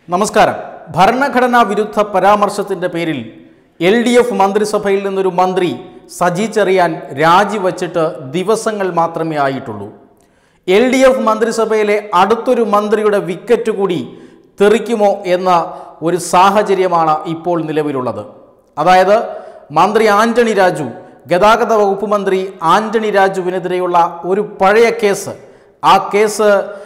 നമസ്കാരം ഭരണഘടനാ വിരുദ്ധ പരാമർശത്തിന്റെ പേരിൽ എൽ ഡി എഫ് മന്ത്രിസഭയിൽ നിന്നൊരു മന്ത്രി സജി ചെറിയാൻ രാജിവച്ചിട്ട് ദിവസങ്ങൾ മാത്രമേ ആയിട്ടുള്ളൂ എൽ ഡി എഫ് മന്ത്രിസഭയിലെ അടുത്തൊരു മന്ത്രിയുടെ വിക്കറ്റ് കൂടി തെറിക്കുമോ എന്ന ഒരു സാഹചര്യമാണ് ഇപ്പോൾ നിലവിലുള്ളത് അതായത് മന്ത്രി ആന്റണി രാജു ഗതാഗത വകുപ്പ് മന്ത്രി ആന്റണി രാജുവിനെതിരെയുള്ള ഒരു പഴയ കേസ് ആ കേസ്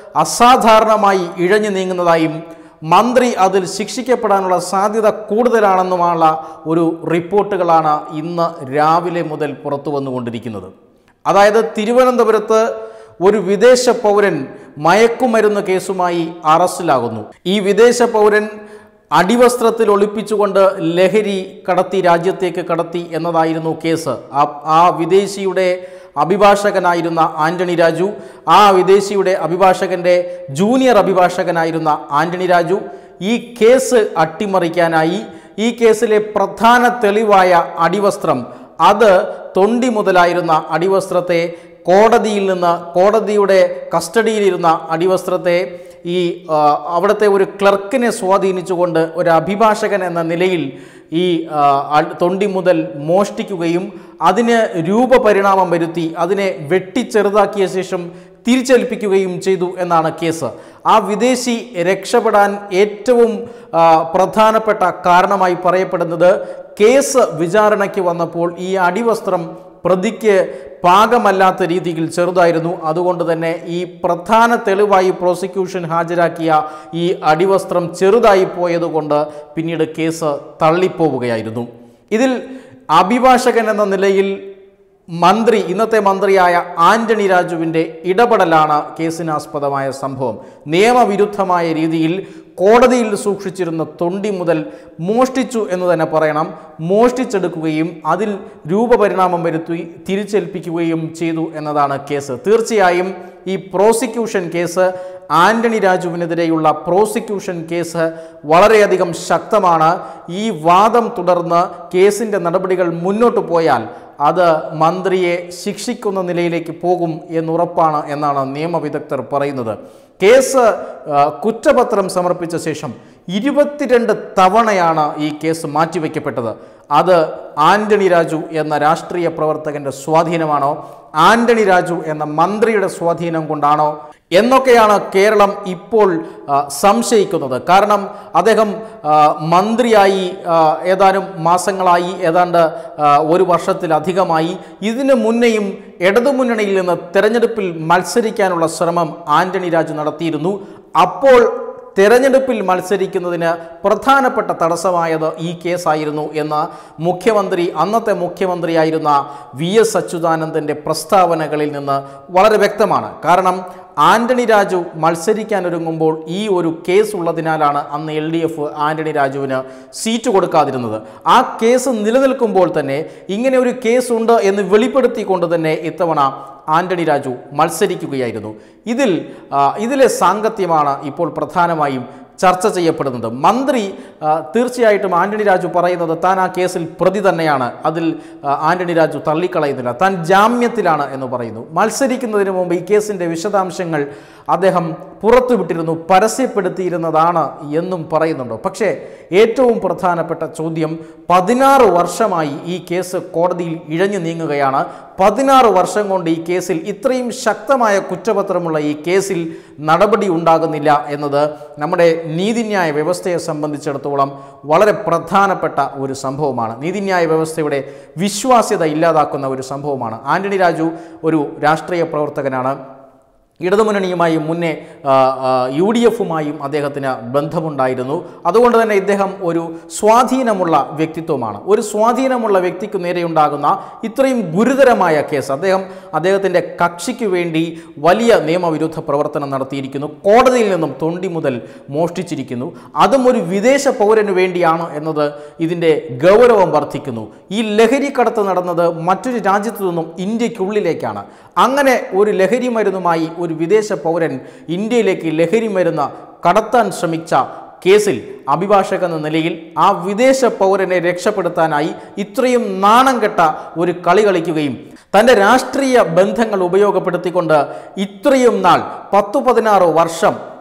അസാധാരണമായി ഇഴഞ്ഞു നീങ്ങുന്നതായും മന്ത്രി അതിൽ ശിക്ഷിക്കപ്പെടാനുള്ള സാധ്യത കൂടുതലാണെന്നുമുള്ള ഒരു റിപ്പോർട്ടുകളാണ് ഇന്ന് രാവിലെ മുതൽ പുറത്തു വന്നുകൊണ്ടിരിക്കുന്നത് അതായത് തിരുവനന്തപുരത്ത് ഒരു വിദേശ പൗരൻ മയക്കുമരുന്ന് കേസുമായി അറസ്റ്റിലാകുന്നു ഈ വിദേശ പൗരൻ അടിവസ്ത്രത്തിൽ ഒളിപ്പിച്ചുകൊണ്ട് ലഹരി കടത്തി രാജ്യത്തേക്ക് കടത്തി എന്നതായിരുന്നു കേസ് ആ ആ വിദേശിയുടെ അഭിഭാഷകനായിരുന്ന ആന്റണി രാജു ആ വിദേശിയുടെ അഭിഭാഷകന്റെ ജൂനിയർ അഭിഭാഷകനായിരുന്ന ആന്റണി രാജു ഈ കേസ് അട്ടിമറിക്കാനായി ഈ കേസിലെ പ്രധാന തെളിവായ അടിവസ്ത്രം അത് തൊണ്ടി മുതലായിരുന്ന അടിവസ്ത്രത്തെ കോടതിയിൽ നിന്ന് കോടതിയുടെ കസ്റ്റഡിയിലിരുന്ന അടിവസ്ത്രത്തെ ഈ ആ, അവിടുത്തെ ഒരു ക്ലർക്കിനെ സ്വാധീനിച്ചുകൊണ്ട് ഒരു അഭിഭാഷകൻ എന്ന നിലയിൽ ഈ ആ, അ- തൊണ്ടി മുതൽ മോഷ്ടിക്കുകയും അതിന് രൂപപരിണാമം വരുത്തി അതിനെ വെട്ടിച്ചെറുതാക്കിയ ശേഷം തിരിച്ചേൽപ്പിക്കുകയും ചെയ്തു എന്നാണ് കേസ് ആ വിദേശി രക്ഷപ്പെടാൻ ഏറ്റവും ആ, പ്രധാനപ്പെട്ട കാരണമായി പറയപ്പെടുന്നത് കേസ് വിചാരണയ്ക്ക് വന്നപ്പോൾ ഈ അടിവസ്ത്രം പ്രതിക്ക് പാകമല്ലാത്ത രീതിയിൽ ചെറുതായിരുന്നു അതുകൊണ്ട് തന്നെ ഈ പ്രധാന തെളിവായി പ്രോസിക്യൂഷൻ ഹാജരാക്കിയ ഈ അടിവസ്ത്രം ചെറുതായി പോയതുകൊണ്ട് പിന്നീട് കേസ് തള്ളിപ്പോവുകയായിരുന്നു ഇതിൽ അഭിഭാഷകൻ എന്ന നിലയിൽ മന്ത്രി ഇന്നത്തെ മന്ത്രിയായ ആന്റണി രാജുവിൻ്റെ ഇടപെടലാണ് കേസിനാസ്പദമായ സംഭവം നിയമവിരുദ്ധമായ രീതിയിൽ കോടതിയിൽ സൂക്ഷിച്ചിരുന്ന തൊണ്ടി മുതൽ മോഷ്ടിച്ചു എന്ന് തന്നെ പറയണം മോഷ്ടിച്ചെടുക്കുകയും അതിൽ രൂപപരിണാമം വരുത്തി തിരിച്ചേൽപ്പിക്കുകയും ചെയ്തു എന്നതാണ് കേസ് തീർച്ചയായും ഈ പ്രോസിക്യൂഷൻ കേസ് ആന്റണി രാജുവിനെതിരെയുള്ള പ്രോസിക്യൂഷൻ കേസ് വളരെയധികം ശക്തമാണ് ഈ വാദം തുടർന്ന് കേസിൻ്റെ നടപടികൾ മുന്നോട്ട് പോയാൽ അത് മന്ത്രിയെ ശിക്ഷിക്കുന്ന നിലയിലേക്ക് പോകും എന്നുറപ്പാണ് എന്നാണ് നിയമവിദഗ്ധർ പറയുന്നത് കേസ് ആ, കുറ്റപത്രം സമർപ്പിച്ച ശേഷം ഇരുപത്തിരണ്ട് തവണയാണ് ഈ കേസ് മാറ്റിവെക്കപ്പെട്ടത് അത് ആന്റണി രാജു എന്ന രാഷ്ട്രീയ പ്രവർത്തകന്റെ സ്വാധീനമാണോ ആന്റണി രാജു എന്ന മന്ത്രിയുടെ സ്വാധീനം കൊണ്ടാണോ എന്നൊക്കെയാണ് കേരളം ഇപ്പോൾ ആ, സംശയിക്കുന്നത് കാരണം അദ്ദേഹം ആ, മന്ത്രിയായി ആ, ഏതാനും മാസങ്ങളായി ഏതാണ്ട് ആ, ഒരു വർഷത്തിലധികമായി ഇതിനു മുന്നെയും ഇടതുമുന്നണിയിൽ നിന്ന് തെരഞ്ഞെടുപ്പിൽ മത്സരിക്കാനുള്ള ശ്രമം ആന്റണി രാജു നടത്തിയിരുന്നു അപ്പോൾ തെരഞ്ഞെടുപ്പിൽ മത്സരിക്കുന്നതിന് പ്രധാനപ്പെട്ട തടസ്സമായത് ഈ കേസായിരുന്നു എന്ന് മുഖ്യമന്ത്രി അന്നത്തെ മുഖ്യമന്ത്രിയായിരുന്ന വി എസ് അച്യുതാനന്ദൻ്റെ പ്രസ്താവനകളിൽ നിന്ന് വളരെ വ്യക്തമാണ് കാരണം ആന്റണി രാജു മത്സരിക്കാനൊരുങ്ങുമ്പോൾ ഈ ഒരു കേസ് ഉള്ളതിനാലാണ് അന്ന് എൽ ഡി എഫ് ആന്റണി രാജുവിന് സീറ്റ് കൊടുക്കാതിരുന്നത് ആ കേസ് നിലനിൽക്കുമ്പോൾ തന്നെ ഇങ്ങനെ ഒരു കേസ് ഉണ്ട് എന്ന് വെളിപ്പെടുത്തിക്കൊണ്ട് തന്നെ ഇത്തവണ ആന്റണി രാജു മത്സരിക്കുകയായിരുന്നു ഇതിൽ ആ, ഇതിലെ സാങ്കത്യമാണ് ഇപ്പോൾ പ്രധാനമായും ചർച്ച ചെയ്യപ്പെടുന്നത് മന്ത്രി ആ, തീർച്ചയായിട്ടും ആന്റണി രാജു പറയുന്നത് താൻ ആ കേസിൽ പ്രതി തന്നെയാണ് അതിൽ ആ, ആന്റണി രാജു തള്ളിക്കളയുന്നില്ല താൻ ജാമ്യത്തിലാണ് എന്ന് പറയുന്നു മത്സരിക്കുന്നതിന് മുമ്പ് ഈ കേസിൻ്റെ വിശദാംശങ്ങൾ അദ്ദേഹം പുറത്തുവിട്ടിരുന്നു പരസ്യപ്പെടുത്തിയിരുന്നതാണ് എന്നും പറയുന്നുണ്ട് പക്ഷേ ഏറ്റവും പ്രധാനപ്പെട്ട ചോദ്യം പതിനാറ് വർഷമായി ഈ കേസ് കോടതിയിൽ ഇഴഞ്ഞു നീങ്ങുകയാണ് പതിനാറ് വർഷം കൊണ്ട് ഈ കേസിൽ ഇത്രയും ശക്തമായ കുറ്റപത്രമുള്ള ഈ കേസിൽ നടപടി ഉണ്ടാകുന്നില്ല എന്നത് നമ്മുടെ നീതിന്യായ വ്യവസ്ഥയെ സംബന്ധിച്ചിടത്തോളം വളരെ പ്രധാനപ്പെട്ട ഒരു സംഭവമാണ് നീതിന്യായ വ്യവസ്ഥയുടെ വിശ്വാസ്യത ഇല്ലാതാക്കുന്ന ഒരു സംഭവമാണ് ആന്റണി രാജു ഒരു രാഷ്ട്രീയ പ്രവർത്തകനാണ് ഇടതുമുന്നണിയുമായി മുന്നേ ആ, ആ, യു ഡി എഫുമായും അദ്ദേഹത്തിന് ബന്ധമുണ്ടായിരുന്നു അതുകൊണ്ട് തന്നെ ഇദ്ദേഹം ഒരു സ്വാധീനമുള്ള വ്യക്തിത്വമാണ് ഒരു സ്വാധീനമുള്ള വ്യക്തിക്ക് നേരെയുണ്ടാകുന്ന ഇത്രയും ഗുരുതരമായ കേസ് അദ്ദേഹം അദ്ദേഹത്തിൻ്റെ കക്ഷിക്ക് വേണ്ടി വലിയ നിയമവിരുദ്ധ പ്രവർത്തനം നടത്തിയിരിക്കുന്നു കോടതിയിൽ നിന്നും തൊണ്ടി മുതൽ മോഷ്ടിച്ചിരിക്കുന്നു അതും ഒരു വിദേശ പൗരന് വേണ്ടിയാണ് എന്നത് ഇതിൻ്റെ ഗൗരവം വർദ്ധിക്കുന്നു ഈ ലഹരി കടത്ത് നടന്നത് മറ്റൊരു രാജ്യത്തു നിന്നും ഇന്ത്യക്കുള്ളിലേക്കാണ് അങ്ങനെ ഒരു ലഹരി മരുന്നുമായി ഒരു വിദേശ പൗരൻ ഇന്ത്യയിലേക്ക് ലഹരി മരുന്ന് കടത്താൻ ശ്രമിച്ച കേസിൽ അഭിഭാഷകൻ എന്ന നിലയിൽ ആ വിദേശ പൗരനെ രക്ഷപ്പെടുത്താനായി ഇത്രയും നാണം കെട്ട ഒരു കളി കളിക്കുകയും തൻ്റെ രാഷ്ട്രീയ ബന്ധങ്ങൾ ഉപയോഗപ്പെടുത്തിക്കൊണ്ട് ഇത്രയും നാൾ പത്തു പതിനാറ് വർഷം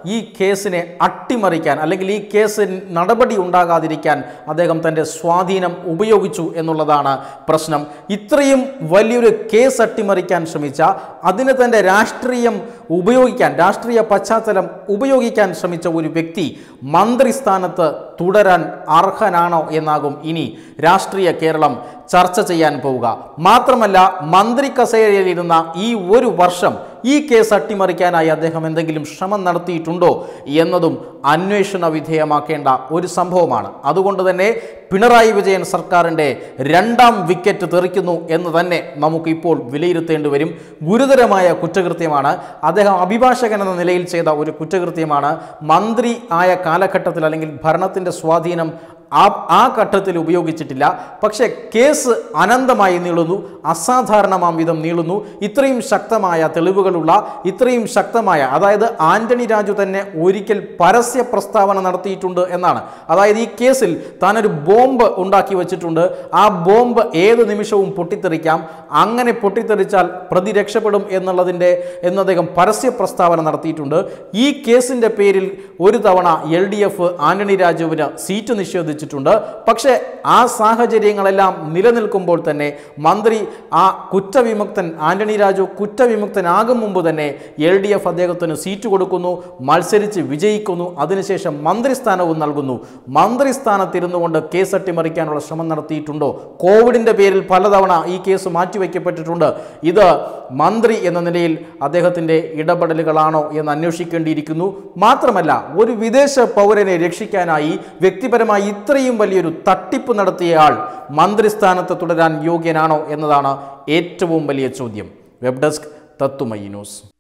ഈ കേസിനെ അട്ടിമറിക്കാൻ അല്ലെങ്കിൽ ഈ കേസിൽ നടപടി ഉണ്ടാകാതിരിക്കാൻ അദ്ദേഹം തൻ്റെ സ്വാധീനം ഉപയോഗിച്ചു എന്നുള്ളതാണ് പ്രശ്നം ഇത്രയും വലിയൊരു കേസ് അട്ടിമറിക്കാൻ ശ്രമിച്ച അതിന് തൻ്റെ രാഷ്ട്രീയം ഉപയോഗിക്കാൻ രാഷ്ട്രീയ പശ്ചാത്തലം ഉപയോഗിക്കാൻ ശ്രമിച്ച ഒരു വ്യക്തി മന്ത്രിസ്ഥാനത്ത് തുടരാൻ അർഹനാണോ എന്നാകും ഇനി രാഷ്ട്രീയ കേരളം ചർച്ച ചെയ്യാൻ പോവുക മാത്രമല്ല മന്ത്രി കസേരയിലിരുന്ന ഈ ഒരു വർഷം ഈ കേസ് അട്ടിമറിക്കാനായി അദ്ദേഹം എന്തെങ്കിലും ശ്രമം നടത്തിയിട്ടുണ്ടോ എന്നതും അന്വേഷണ വിധേയമാക്കേണ്ട ഒരു സംഭവമാണ് അതുകൊണ്ട് തന്നെ പിണറായി വിജയൻ സർക്കാരിൻ്റെ രണ്ടാം വിക്കറ്റ് തെറിക്കുന്നു എന്ന് തന്നെ നമുക്കിപ്പോൾ വിലയിരുത്തേണ്ടി വരും ഗുരുതരമായ കുറ്റകൃത്യമാണ് അദ്ദേഹം അഭിഭാഷകൻ എന്ന നിലയിൽ ചെയ്ത ഒരു കുറ്റകൃത്യമാണ് മന്ത്രി ആയ കാലഘട്ടത്തിൽ അല്ലെങ്കിൽ ഭരണത്തിൻ്റെ സ്വാധീനം ആ ആ ഘട്ടത്തിൽ ഉപയോഗിച്ചിട്ടില്ല പക്ഷേ കേസ് അനന്തമായി നീളുന്നു അസാധാരണമാം വിധം നീളുന്നു ഇത്രയും ശക്തമായ തെളിവുകളുള്ള ഇത്രയും ശക്തമായ അതായത് ആന്റണി രാജു തന്നെ ഒരിക്കൽ പരസ്യ പ്രസ്താവന നടത്തിയിട്ടുണ്ട് എന്നാണ് അതായത് ഈ കേസിൽ താനൊരു ബോംബ് ഉണ്ടാക്കി വെച്ചിട്ടുണ്ട് ആ ബോംബ് ഏത് നിമിഷവും പൊട്ടിത്തെറിക്കാം അങ്ങനെ പൊട്ടിത്തെറിച്ചാൽ പ്രതി രക്ഷപ്പെടും എന്നുള്ളതിൻ്റെ എന്ന് അദ്ദേഹം പരസ്യ പ്രസ്താവന നടത്തിയിട്ടുണ്ട് ഈ കേസിൻ്റെ പേരിൽ ഒരു തവണ എൽ ഡി എഫ് ആന്റണി രാജുവിന് സീറ്റ് നിഷേധിച്ചിട്ടുണ്ട് പക്ഷേ ആ സാഹചര്യങ്ങളെല്ലാം നിലനിൽക്കുമ്പോൾ തന്നെ മന്ത്രി ആ കുറ്റവിമുക്തൻ ആന്റണി രാജു കുറ്റവിമുക്തനാകും മുമ്പ് തന്നെ എൽ ഡി എഫ് അദ്ദേഹത്തിന് സീറ്റ് കൊടുക്കുന്നു മത്സരിച്ച് വിജയിക്കുന്നു അതിനുശേഷം മന്ത്രിസ്ഥാനവും നൽകുന്നു മന്ത്രിസ്ഥാനത്തിരുന്നു കൊണ്ട് കേസ് അട്ടിമറിക്കാനുള്ള ശ്രമം നടത്തിയിട്ടുണ്ടോ കോവിഡിൻ്റെ പേരിൽ പലതവണ ഈ കേസ് മാറ്റിവെക്കപ്പെട്ടിട്ടുണ്ട് ഇത് മന്ത്രി എന്ന നിലയിൽ അദ്ദേഹത്തിൻ്റെ ഇടപെടലുകളാണോ എന്ന് അന്വേഷിക്കേണ്ടിയിരിക്കുന്നു മാത്രമല്ല ഒരു വിദേശ പൗരനെ രക്ഷിക്കാനായി വ്യക്തിപരമായി ഇത്രയും വലിയൊരു തട്ടിപ്പ് നടത്തിയയാൾ മന്ത്രിസ്ഥാനത്ത് തുടരാൻ യോഗ്യനാണോ എന്നതാണ് ഏറ്റവും വലിയ ചോദ്യം വെബ് ഡെസ്ക് തത്തുമയി ന്യൂസ്